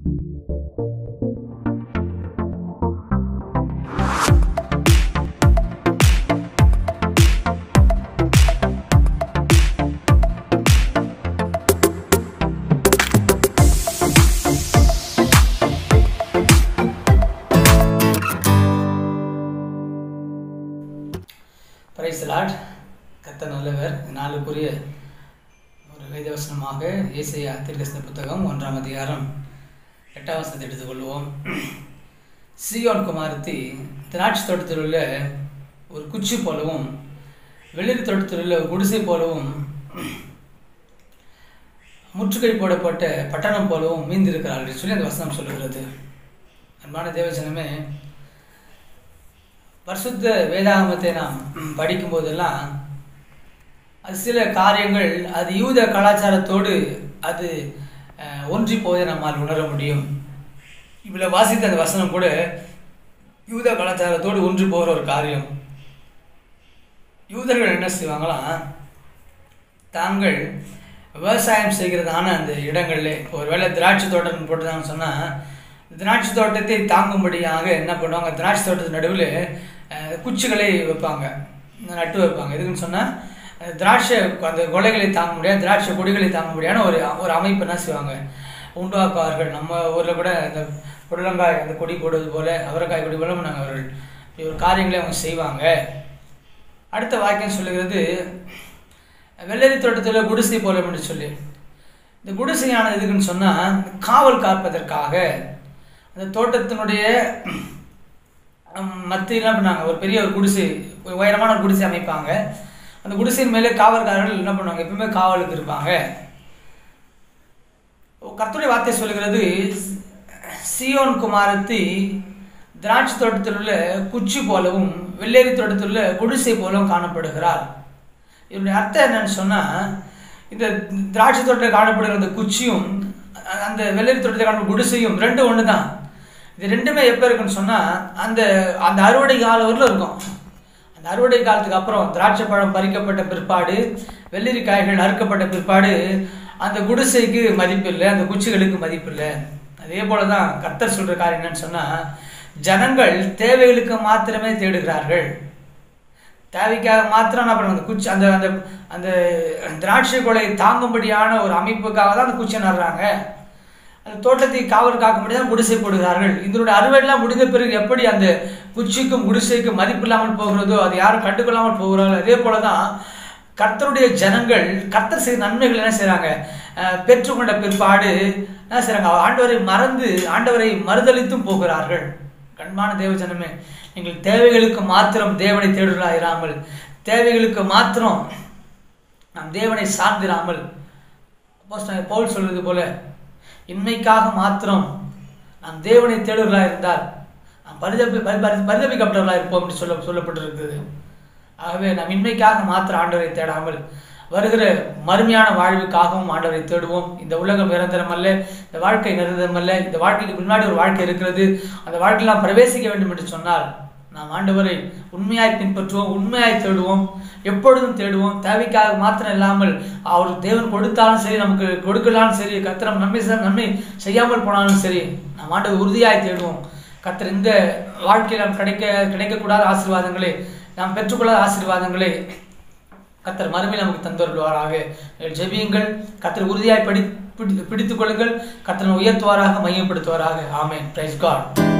price lot கத்த நல்லவர் இந்த நாளுக்குரிய ஒரு வேதவசனமாக ஏசையா திருக்கசன புத்தகம் ஒன்றாம் அதிகாரம் எட்டாம் வசனத்தை எடுத்துக்கொள்வோம் சியோன் குமாரத்தி திராட்சை தோட்டத்தில் உள்ள ஒரு குச்சி போலவும் வெளிரி தோட்டத்தில் உள்ள ஒரு குடிசை போலவும் முற்றுகை போடப்பட்ட பட்டணம் போலவும் மீந்திருக்கிறார்கள் என்று சொல்லி அந்த வசனம் சொல்லுகிறது அன்பான தேவஜனமே பரிசுத்த வேதாகமத்தை நாம் படிக்கும் போதெல்லாம் அது சில காரியங்கள் அது யூத கலாச்சாரத்தோடு அது அஹ், ஒன்றி போவதை நம்மால் உணர முடியும் இவ்வளோ வாசித்த அந்த வசனம் கூட யூத கலாச்சாரத்தோடு ஒன்றி போகிற ஒரு காரியம் யூதர்கள் என்ன செய்வாங்களாம் தாங்கள் விவசாயம் செய்கிறதான அந்த இடங்கள்ல ஒருவேளை திராட்சை தோட்டம் போட்டுதான்னு சொன்னால் திராட்சை தோட்டத்தை தாங்கும்படியாக என்ன பண்ணுவாங்க திராட்சை தோட்டத்து நடுவில் அஹ், குச்சிகளை வைப்பாங்க நட்டு வைப்பாங்க எதுக்குன்னு சொன்னால் திராட்சை அந்த கொலைகளை தாங்க முடியாது திராட்சை கொடிகளை தாங்க முடியாத ஒரு ஒரு அமைப்பு என்ன செய்வாங்க உண்டாக்குவார்கள் நம்ம ஊரில் கூட இந்த புடலங்காய் அந்த கொடி போடுவது போல அவரைக்காய் கொடி போல நாங்கள் அவர்கள் இப்படி ஒரு காரியங்களை அவங்க செய்வாங்க அடுத்த வாக்கியம் சொல்லுகிறது வெள்ளரி தோட்டத்தில் குடிசை போல என்று சொல்லி இந்த குடிசையானது எதுக்குன்னு சொன்னால் காவல் காப்பதற்காக அந்த தோட்டத்தினுடைய மத்தியில் என்ன பண்ணாங்க ஒரு பெரிய ஒரு குடிசை ஒரு உயரமான ஒரு குடிசை அமைப்பாங்க அந்த குடிசையின் மேலே காவல்காரர்கள் என்ன பண்ணுவாங்க எப்பவுமே காவலுக்கு இருப்பாங்க கர்த்தருடைய வார்த்தை சொல்லுகிறது சியோன் குமாரத்தி திராட்சை தோட்டத்தில் உள்ள குச்சி போலவும் வெள்ளேரி தோட்டத்தில் உள்ள குடிசை போலவும் காணப்படுகிறார் இதனுடைய அர்த்தம் என்னன்னு சொன்னால் இந்த திராட்சை தோட்டத்தில் காணப்படுகிற அந்த குச்சியும் அ- அந்த வெள்ளரி தோட்டத்தில் காணப்படுற குடிசையும் ரெண்டும் ஒன்று தான் இது ரெண்டுமே எப்போ இருக்குன்னு சொன்னால் அந்த அந்த அறுவடை காலம் வரலும் இருக்கும் அந்த அறுவடை காலத்துக்கு அப்புறம் திராட்சை பழம் பறிக்கப்பட்ட பிற்பாடு வெள்ளரி காய்கள் அறுக்கப்பட்ட பிற்பாடு அந்த குடிசைக்கு மதிப்பில்லை அந்த குச்சிகளுக்கு மதிப்பில்லை அதே போல தான் கர்த்தர் சொல்கிற காரியம் என்னன்னு சொன்னால் ஜனங்கள் தேவைகளுக்கு மாத்திரமே தேடுகிறார்கள் தேவைக்காக மாத்திரம் என்ன பண்ணுவாங்க அந்த குச்சி அந்த அந்த அந்த திராட்சை கொலை தாங்கும்படியான ஒரு அமைப்புக்காக தான் அந்த குச்சி நடுறாங்க அந்த தோட்டத்தை காவல் காக்கும்படி தான் குடிசை போடுகிறார்கள் இதனுடைய அறுவடைலாம் முடிந்த பிறகு எப்படி அந்த குச்சிக்கும் குடிசைக்கும் மதிப்பு இல்லாமல் போகிறதோ அதை யாரும் கண்டுகொள்ளாமல் போகிறார்கள் அதே போல தான் கர்த்தருடைய ஜனங்கள் கர்த்தர் செய்த நன்மைகள் என்ன செய்கிறாங்க பெற்றுக்கொண்ட பிற்பாடு என்ன செய்கிறாங்க ஆண்டவரை மறந்து ஆண்டவரை மறுதளித்தும் போகிறார்கள் கண்மான தேவ ஜனமே நீங்கள் தேவைகளுக்கு மாத்திரம் தேவனை தேடுகிறாயிராமல் தேவைகளுக்கு மாத்திரம் நாம் தேவனை சார்ந்திராமல் அப்போஸ்தலன் பவுல் சொல்வது போல இன்மைக்காக மாத்திரம் நாம் தேவனை தேடுகிறா இருந்தால் நாம் பரிதப்பி பரி- பரி- பரிதபிக்கப்பட்டவர்களாக இருப்போம் என்று சொல்ல சொல்லப்பட்டிருக்கிறது ஆகவே நாம் இன்மைக்காக மாத்திரம் ஆண்டவரை தேடாமல் வருகிற மறுமையான வாழ்வுக்காகவும் ஆண்டவரை தேடுவோம் இந்த உலகம் நிரந்தரம் அல்ல இந்த வாழ்க்கை நிரந்தரம் அல்ல இந்த வாழ்க்கைக்கு முன்னாடி ஒரு வாழ்க்கை இருக்கிறது அந்த வாழ்க்கையில் நாம் பிரவேசிக்க வேண்டும் என்று சொன்னால் நாம் ஆண்டவரை உண்மையாய் பின்பற்றுவோம் உண்மையாய் தேடுவோம் எப்பொழுதும் தேடுவோம் தேவைக்காக மாத்திரம் இல்லாமல் அவர் தேவன் கொடுத்தாலும் சரி நமக்கு கொடுக்கலாலும் சரி கத்திரம் நன்மை செய்- நன்மை செய்யாமல் போனாலும் சரி நாம் ஆண்டவர் உறுதியாய் தேடுவோம் கத்தர் இந்த வாழ்க்கையில் நாம் கிடைக்க கிடைக்கக்கூடாத ஆசீர்வாதங்களை நாம் பெற்றுக்கொள்ளாத ஆசீர்வாதங்களை கத்தர் மறுமையில் நமக்கு தந்தருள்வாராக நீங்கள் ஜெபியுங்கள் கத்தர் உறுதியாய் படி பிடி- பிடித்துக் கொள்ளுங்கள் கத்தரை உயர்த்துவாராக மையப்படுத்துவாராக ஆமென் பிரைஸ் காட்